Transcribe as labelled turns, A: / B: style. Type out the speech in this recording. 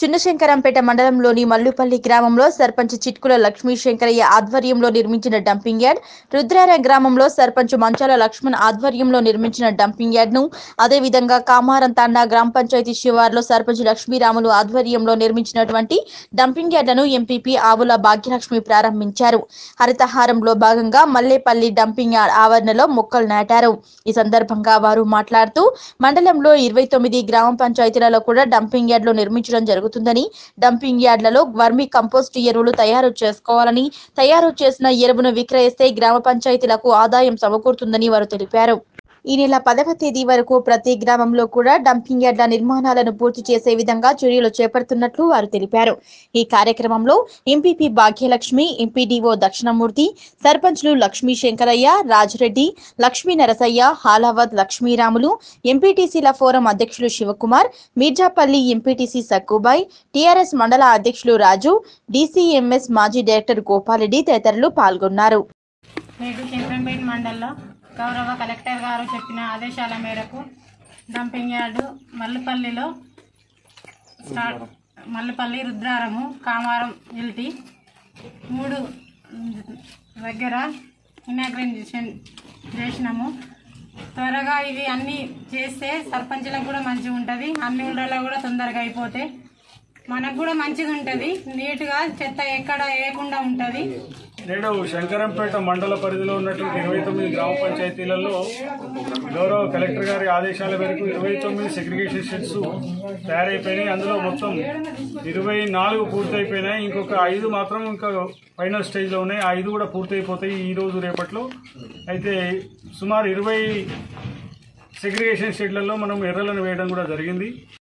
A: చిన్నశంకరంపేట మండలంలోని మల్లుపల్లి గ్రామంలో సర్పంచ్ చిట్కుల లక్ష్మీ శంకరయ్య ఆధ్వర్యంలో నిర్మించిన డంపింగ్ యార్డ్ రుద్రారం గ్రామంలో సర్పంచ్ మంచాల లక్ష్మణ్ ఆధ్వర్యంలో నిర్మించిన డంపింగ్ యార్డ్ ను అదేవిధంగా కామారం తాండా గ్రామ పంచాయతీ శివార్లో సర్పంచ్ లక్ష్మీరాములు ఆధ్వర్యంలో నిర్మించినటువంటి డంపింగ్ యార్డును ఎంపీపీ ఆవుల భాగ్యలక్ష్మి ప్రారంభించారు హరితహారంలో భాగంగా మల్లేపల్లి డంపింగ్ యార్డ్ ఆవరణలో మొక్కలు నాటారు ఈ సందర్భంగా వారు మాట్లాడుతూ మండలంలో ఇరవై తొమ్మిది గ్రామ పంచాయతీలలో కూడా డంపింగ్ యార్డులు నిర్మించడం జరుగుతుందని డంపింగ్ యార్డులలో వర్మి కంపోస్ట్ ఎరువులు తయారు చేసుకోవాలని తయారు చేసిన ఎరువును విక్రయిస్తే గ్రామ పంచాయతీలకు ఆదాయం సమకూరుతుందని వారు తెలిపారు ఈ నెల పదవ తేదీ వరకు ప్రతి గ్రామంలో కూడా డంపింగ్ యార్డ్ల నిర్మాణాలను పూర్తి చేసే విధంగా చర్యలు చేపడుతున్నట్లు వారు తెలిపారు ఈ కార్యక్రమంలో ఎంపీపీ భాగ్యలక్ష్మి ఎంపీడీఓ దక్షిణమూర్తి సర్పంచ్లు లక్ష్మీ శంకరయ్య రాజరెడ్డి లక్ష్మీ నరసయ్య హాలావత్ లక్ష్మీరాములు ఎంపీటీసీల ఫోరం అధ్యక్షులు శివకుమార్ మీర్జాపల్లి ఎంపీటీసీ సక్కుబాయ్ టీఆర్ఎస్ మండల అధ్యక్షులు రాజు డీసీఎంఎస్ మాజీ డైరెక్టర్ గోపాలరెడ్డి తదితరులు పాల్గొన్నారు
B: నేడు శంకరంపేట మండలంలో గౌరవ కలెక్టర్ గారు చెప్పిన ఆదేశాల మేరకు డంపింగ్ యార్డు మల్లిపల్లిలో స్టార్ట్ మల్లిపల్లి రుద్రారము కామారం ఎల్టి మూడు దగ్గర ఇనాగ్రేషన్ చేసినాము త్వరగా ఇవి అన్నీ చేస్తే సర్పంచ్లకు కూడా మంచిగా ఉంటుంది అన్ని ఊళ్ళలో కూడా తొందరగా అయిపోతే మనకు కూడా మంచిగా ఉంటుంది నీట్గా చెత్త ఎక్కడ వేయకుండా ఉంటుంది
C: నేడు శంకరంపేట మండల పరిధిలో ఉన్నటువంటి ఇరవై తొమ్మిది గ్రామ పంచాయతీలలో గౌరవ కలెక్టర్ గారి ఆదేశాల మేరకు ఇరవై తొమ్మిది సెగ్రిగేషన్ షెడ్స్ తయారైపోయినాయి అందులో మొత్తం ఇరవై నాలుగు పూర్తయిపోయినాయి ఇంకొక ఐదు మాత్రం ఇంకా ఫైనల్ స్టేజ్లో ఉన్నాయి ఆ ఐదు కూడా పూర్తయిపోతాయి ఈ రోజు రేపట్లో అయితే సుమారు ఇరవై సెగ్రిగేషన్ షెడ్లలో మనం ఎర్రలను వేయడం కూడా జరిగింది